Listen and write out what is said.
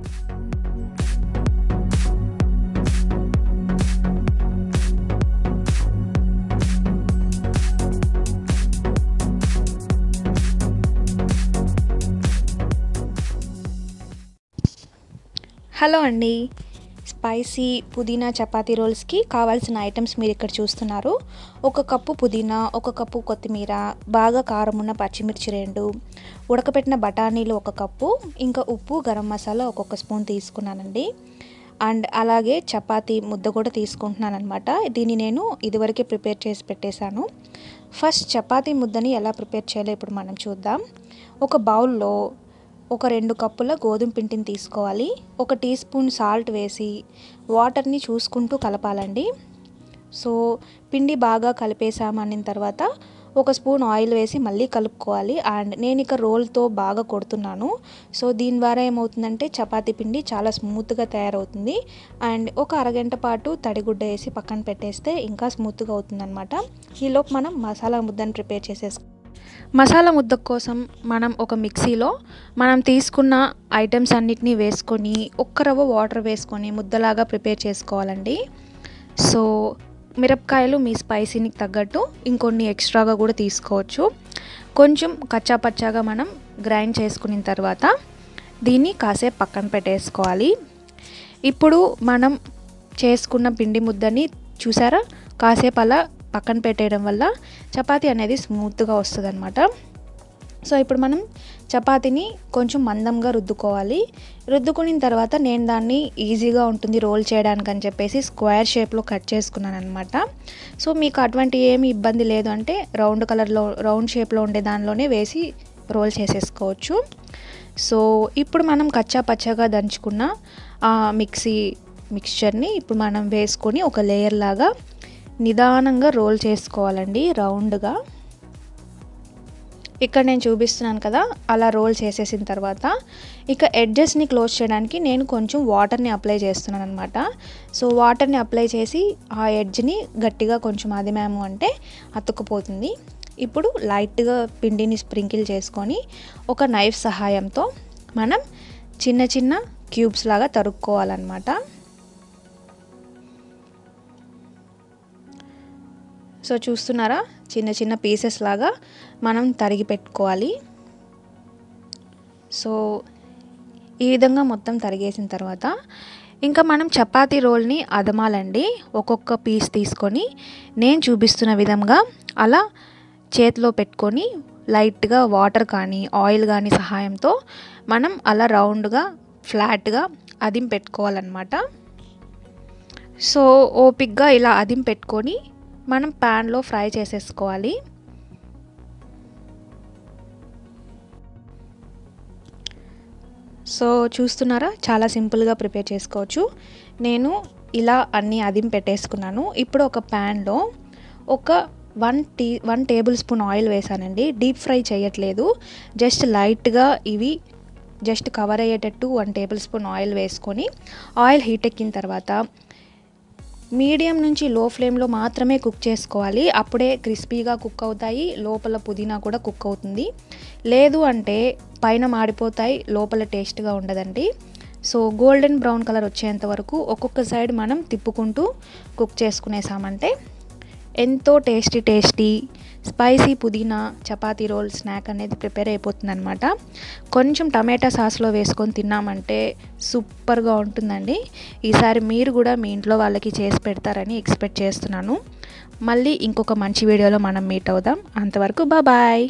hello అండి spicy పుదీనా చపాతీ రోల్స్కి కావాల్సిన ఐటమ్స్ మీరు ఇక్కడ చూస్తున్నారు ఒక కప్పు పుదీనా ఒక కప్పు కొత్తిమీర బాగా కారం ఉన్న పచ్చిమిర్చి రెండు ఉడకపెట్టిన బఠానీలు ఒక కప్పు ఇంకా ఉప్పు గరం మసాలా ఒక్కొక్క స్పూన్ తీసుకున్నానండి అండ్ అలాగే చపాతీ ముద్ద కూడా తీసుకుంటున్నాను అనమాట దీన్ని నేను ఇదివరకే ప్రిపేర్ చేసి పెట్టేశాను ఫస్ట్ చపాతీ ముద్దని ఎలా ప్రిపేర్ చేయాలో ఇప్పుడు మనం చూద్దాం ఒక బౌల్లో ఒక రెండు కప్పుల గోధుమ పిండిని తీసుకోవాలి ఒక టీ స్పూన్ సాల్ట్ వేసి వాటర్ని చూసుకుంటూ కలపాలండి సో పిండి బాగా కలిపేసామన్న తర్వాత ఒక స్పూన్ ఆయిల్ వేసి మళ్ళీ కలుపుకోవాలి అండ్ నేను ఇక రోల్తో బాగా కొడుతున్నాను సో దీని ద్వారా ఏమవుతుందంటే చపాతీ పిండి చాలా స్మూత్గా తయారవుతుంది అండ్ ఒక అరగంట పాటు తడిగుడ్డ వేసి పక్కన పెట్టేస్తే ఇంకా స్మూత్గా అవుతుందన్నమాట ఈలోపు మనం మసాలా ముద్దను ప్రిపేర్ చేసేసుకో మసాలా ముద్ద కోసం మనం ఒక మిక్సీలో మనం తీసుకున్న ఐటమ్స్ అన్నిటినీ వేసుకొని ఒక్క రవ్వ వాటర్ వేసుకొని ముద్దలాగా ప్రిపేర్ చేసుకోవాలండి సో మిరపకాయలు మీ స్పైసీకి తగ్గట్టు ఇంకొన్ని ఎక్స్ట్రాగా కూడా తీసుకోవచ్చు కొంచెం కచ్చా పచ్చాగా మనం గ్రైండ్ చేసుకున్న తర్వాత దీన్ని కాసేపు పక్కన పెట్టేసుకోవాలి ఇప్పుడు మనం చేసుకున్న పిండి ముద్దని చూసారా కాసేపు అలా పక్కన పెట్టేయడం వల్ల చపాతీ అనేది స్మూత్గా వస్తుంది అనమాట సో ఇప్పుడు మనం చపాతీని కొంచెం మందంగా రుద్దుకోవాలి రుద్దుకున్న తర్వాత నేను దాన్ని ఈజీగా ఉంటుంది రోల్ చేయడానికి అని చెప్పేసి స్క్వేర్ షేప్లో కట్ చేసుకున్నాను అనమాట సో మీకు అటువంటి ఏమి ఇబ్బంది లేదు అంటే రౌండ్ కలర్లో రౌండ్ షేప్లో ఉండే దానిలోనే వేసి రోల్ చేసేసుకోవచ్చు సో ఇప్పుడు మనం కచ్చా పచ్చగా దంచుకున్న ఆ మిక్సీ మిక్స్చర్ని ఇప్పుడు మనం వేసుకొని ఒక లేయర్ లాగా నిదానంగా రోల్ చేసుకోవాలండి రౌండ్గా ఇక్కడ నేను చూపిస్తున్నాను కదా అలా రోల్ చేసేసిన తర్వాత ఇక ఎడ్జెస్ని క్లోజ్ చేయడానికి నేను కొంచెం వాటర్ని అప్లై చేస్తున్నాను అనమాట సో వాటర్ని అప్లై చేసి ఆ ఎడ్జ్ని గట్టిగా కొంచెం అదిమాము అంటే అతుక్కుపోతుంది ఇప్పుడు లైట్గా పిండిని స్ప్రింకిల్ చేసుకొని ఒక నైఫ్ సహాయంతో మనం చిన్న చిన్న క్యూబ్స్ లాగా తరుక్కోవాలన్నమాట సో చూస్తున్నారా చిన్న చిన్న పీసెస్ లాగా మనం తరిగి పెట్టుకోవాలి సో ఈ విధంగా మొత్తం తరిగేసిన తర్వాత ఇంకా మనం చపాతీ రోల్ని అదమాలండి ఒక్కొక్క పీస్ తీసుకొని నేను చూపిస్తున్న విధంగా అలా చేతిలో పెట్టుకొని లైట్గా వాటర్ కానీ ఆయిల్ కానీ సహాయంతో మనం అలా రౌండ్గా ఫ్లాట్గా అదిం పెట్టుకోవాలన్నమాట సో ఓపిక్గా ఇలా అదిం పెట్టుకొని మనం ప్యాన్లో ఫ్రై చేసేసుకోవాలి సో చూస్తున్నారా చాలా సింపుల్గా ప్రిపేర్ చేసుకోవచ్చు నేను ఇలా అన్నీ అదిం పెట్టేసుకున్నాను ఇప్పుడు ఒక ప్యాన్లో ఒక one T one tablespoon oil వేసానండి డీప్ ఫ్రై చేయట్లేదు జస్ట్ లైట్గా ఇవి జస్ట్ కవర్ అయ్యేటట్టు వన్ టేబుల్ స్పూన్ ఆయిల్ వేసుకొని ఆయిల్ హీట్ ఎక్కిన తర్వాత మీడియం నుంచి లో ఫ్లేమ్లో మాత్రమే కుక్ చేసుకోవాలి అప్పుడే క్రిస్పీగా కుక్ అవుతాయి లోపల పుదీనా కూడా కుక్ అవుతుంది లేదు అంటే పైన మాడిపోతాయి లోపల టేస్ట్గా ఉండదండి సో గోల్డెన్ బ్రౌన్ కలర్ వచ్చేంత వరకు ఒక్కొక్క సైడ్ మనం తిప్పుకుంటూ కుక్ చేసుకునేసామంటే ఎంతో టేస్టీ టేస్టీ స్పైసీ పుదీనా చపాతీ రోల్ స్నాక్ అనేది ప్రిపేర్ అయిపోతుంది అనమాట కొంచెం టమాటా సాస్లో వేసుకొని తిన్నామంటే సూపర్గా ఉంటుందండి ఈసారి మీరు కూడా మీ ఇంట్లో వాళ్ళకి చేసి పెడతారని ఎక్స్పెక్ట్ చేస్తున్నాను మళ్ళీ ఇంకొక మంచి వీడియోలో మనం మీట్ అవుదాం అంతవరకు బాయ్